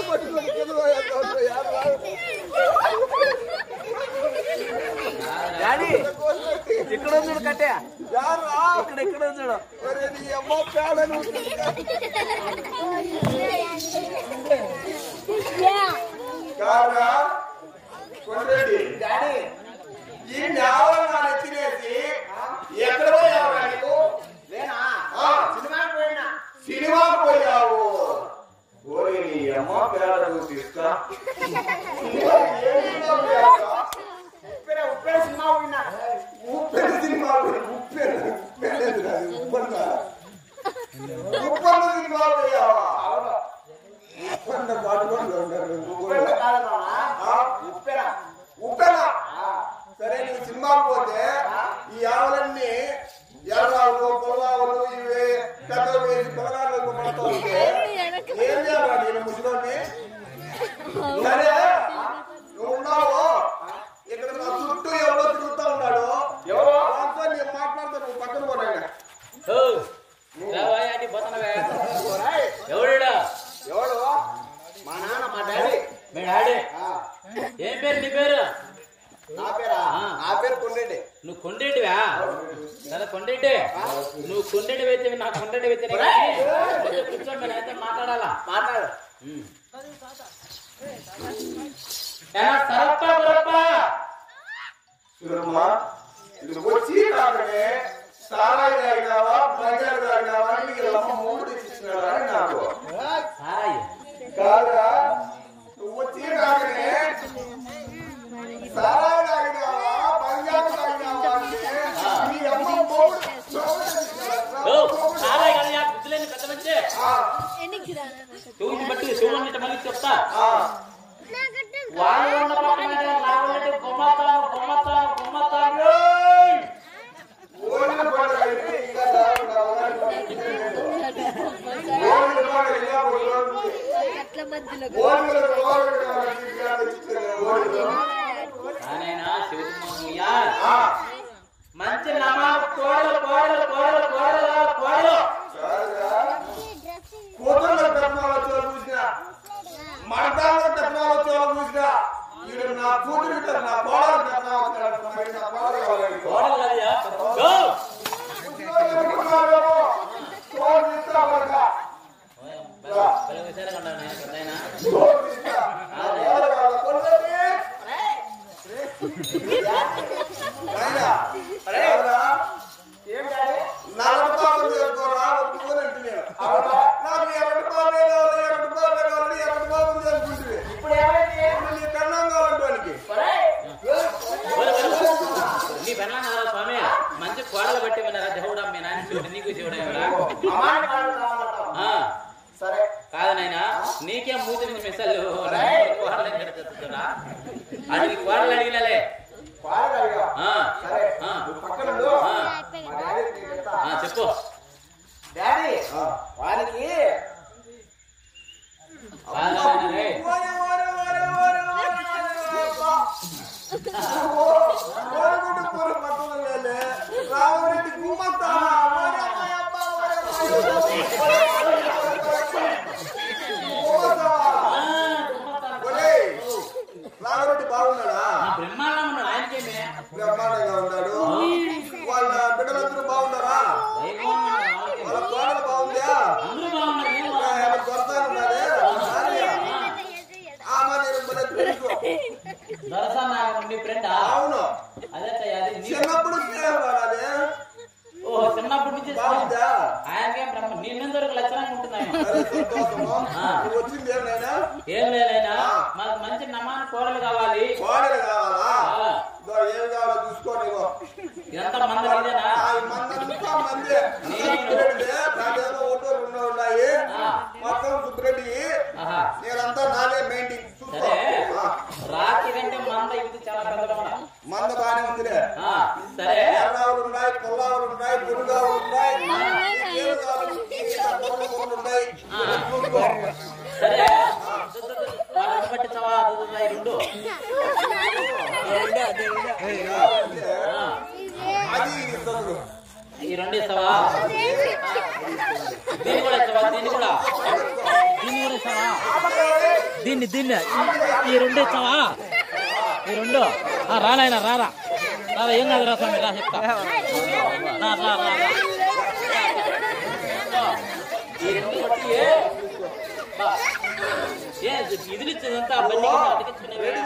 పట్టుకొని కింద పోయేస్తాడు, యారు రాదు. డాడీ ఇక్కడ ఉంది చూడు కట్టే యారు రా. ఇక్కడ ఇక్కడ ఉంది చూడు ఒరే, నీ అమ్మ పేడను కాదురా కొండ్రెడ్డి డాడీ ఈ న్యాయంగా నెత్తినేసి ఎక్కడ పోయావురా నీకు లేనా ఆ, సినిమాకి పోయినా సినిమాకు పోయావు ఓరి నీ అమ్మ పేడను తీస్తా ఉప్పెర ఉప్పెర సినిమా పోయినా ఉప్పెన సినిమా ఉప్పెన ఉప్పెన ఉప్పన్న ఉప్పన్న సినిమా పోయావా ఉప్పన్న పాటుకొని ఉన్నారు ఉప్పెర కాదు మావా. ఆ, ఉప్పెర ఉప్పెన ఆ, సరే నువ్వు సినిమాకు పోతే ఈ ఆవులన్నీ ఎర్రావులు పొలావులు ఇవి పెద్దలు వేసి పొలగాళ్ళకు పడుతూ ఉంటే ఏం చేయాలి నేను ముసలోని సరే నువ్వు ఉన్నావు ఇక్కడ నా చుట్టూ ఎవరో తిరుగుతూ ఉన్నాడు ఎవరు? వాళ్ళతో నేను మాట్లాడుతా నువ్వు పక్కన పోరాగా ఎవడా ఎవడు మా నాన్న మా డాడీ మీ డాడీ ఆ, ఏం పేరు నీ పేరు నా పేరా ఆ. నా పేరు కొండెడ్డి నువ్వు కొండేటివా కదా కొండేటి నువ్వు కొండేటి అయితే నా కొండేటి అయితే కూర్చోండి నేను అయితే మాట్లాడాలా మాట్లాడు ఉమ్. ఏనా సరప్ప గురప్ప చూడమ్మా ఇది వచ్చి రాకనే సారాయి తాగినావా బంగారు తాగినావా అని నీకు అమ్మ మూడు ఇచ్చినారా అని నాకు సారాయి కాదురా నువ్వు వచ్చి రాకనే సారాయి తాగినావా బంగారు తాగినావా అంటే నీ అమ్మ మూడు ఓ, సారాయి కదా యా, బుద్ధులేని పెద్ద మంచి ఆ, చూసి బట్టి చూడండి మళ్ళీ చెప్తా ఆ, వాళ్ళు ఉన్న పక్క మీద లావులంటే గుమ్మతాను గుమ్మతాను గుమ్మతాను ఓడిన పండుగ అయితే ఇంకా రావున్నావా? ఓడిన పండుగ ఇంకా ఒక రోజు ఉంది. అట్ల మధ్యలో ఓడిన ఓడిన వాళ్ళకి ఇంకా ఇచ్చారు, ఓడిన. నాయనా శివకుమారయ్యా ఆ, మంచి నమా కోడలు కోడలు కోడలు కోడలు కోడలు కాదురా. కూతుర్ల టెక్నాలజీలో చూసిన మడతాల టెక్నాలజీలో చూసిన ఈడు నా కూతురు ఇట్లా నా కోడల టెక్నాలజీ అంటున్నాడు. నా కోడలు కావాలి. కోడలు కదయ్యా ఓ! ఉద్యోగం పెట్టుకున్నాడేమో. కోడలు ఇస్తా పడక. భలే హుషారుగా ఉన్నావు నాయనా, పెద్దాయనా. కోడలు ఇస్తా. నా కోడలు కావాలి. కొడుకుని. నాయనా, కాదురా. ఏం డాడీ నలభై పాలు చేసుకోరా ఒప్పుకొని అంటున్నాడు. నాకు ఎర్రటి పాలే కావాలి, ఎర్రటి పాలే కావాలి, ఎర్రటి పాలు చేసుకుంటుంది. ఇప్పుడు ఏమైంది ఇప్పుడు నీ కన్నం కావాలంటే వానికి. ఒరేయ్, ఒరే, ఒరే. నీ పెళ్ళాం కదా స్వామి మంచి కోడలు బట్టి విన్నారా దేవుడా మీ నాయన శివుడు నీకు శివుడు అమ్మాయి కాళ్ళు కావాలంటావు. సరే కాదు నాయనా నీకే మూతి నుంచి మిసలు కోడలు ఎక్కడ అది నీ కోడలు అడిగినలే పాలు అడిగా ఆ, సరే ఆ, నువ్వు పక్కన ఉండు. ఆ, మా డాడీ నీకు చెప్తా. ఆ, చెప్పు డాడీ వానికి కాదు నాయనా, రే. ఓరే, ఓరే, ఓరే, ఓరే, ఓరే, ఓరే, అబ్బా. ఓ, ఓరుగుడ్డు కూర పక్కన లేలే. రామరెడ్డి గుమ్మత్తా. ఓరే, అమ్మాయి, అబ్బా, ఓరే, అమ్మాయి, ఓరే, గుమ్మత్తా. ఒరేయ్, రామరెడ్డి బాగున్నాడా ఆ బ్రహ్మాండం ఉన్నాడు ఆయనకేమి బ్రహ్మాండంగా ఉన్నాడు వాళ్ళ బిడ్డలందరూ బాగున్నారా వైభవంగా ఉన్నాడు, వాళ్ళకేమి. వాళ్ళ కోడలు బాగుందా అందరూ బాగున్నారు నేను ఆ, ఎవరు దొరసాని ఉన్నారే? ఆ, మరి నేను భలే తెలుసు. దొరసా నీ ఫ్రెండా అవును అదే అది నీ చిన్నప్పుడు స్నేహం అదే ఓ చిన్నప్పటి నుంచి బాగుందా ఆయనకేం బ్రహ్మ నీ మీద ఒక లక్షణంగా ఉంటుంది ఆయన అరే సంతోషము ఆ. నువ్వు వచ్చింది ఏమైనా ఏం లేదైనా ఆ. మనకు మంచి నమాన కోడలు కావాలి కోడలు కావాలా ఆ. ఇదో ఏం కావాలో చూసుకోండి ఇగో. ఇదంతా మంద ఇదేనా ఆ, ఈ మందంతా మందే సుబ్బిరెడ్డిదే, నాదేమో ఒకటో రెండో ఉన్నాయి ఆ. మొత్తం సుబ్బిరెడ్డి ఆహా నేనంతా నాదే మెయింటింగ్ చూసుకో సరే ఆ. రాత్రి కంటే మంద ఇది చాలా పెద్దగా ఉన్నా మంద బాగానే ఉందిలే ఆ, సరే ఎర్రావులు ఉన్నాయి పొల్లావులు ఉన్నాయి గురుగావులు ఉన్నాయి ఏం కావాలి? కోడలు ఉన్నాయి చూసుకో. సరే వాళ్ళని బట్టి చవా ఈ రెండు కావాలంటే ఆ, అది ఇస్తుంది ఈ రెండు ఇస్తావా దీన్ని కూడా ఇస్తావా దీన్ని కూడా దీన్ని కూడా ఇస్తావా దీన్ని దీన్ని ఈ రెండు ఇచ్చావా ఈ రెండు ఆ, రా నాయన రారా రారా ఏం కాదు రా స్వామి రా చెప్తా రా రా రా రా. ఈ రెండు బట్టి ఏ? బా. ఏ ఇది ఇచ్చేదంతా బండి కింద అతికించుకునేవి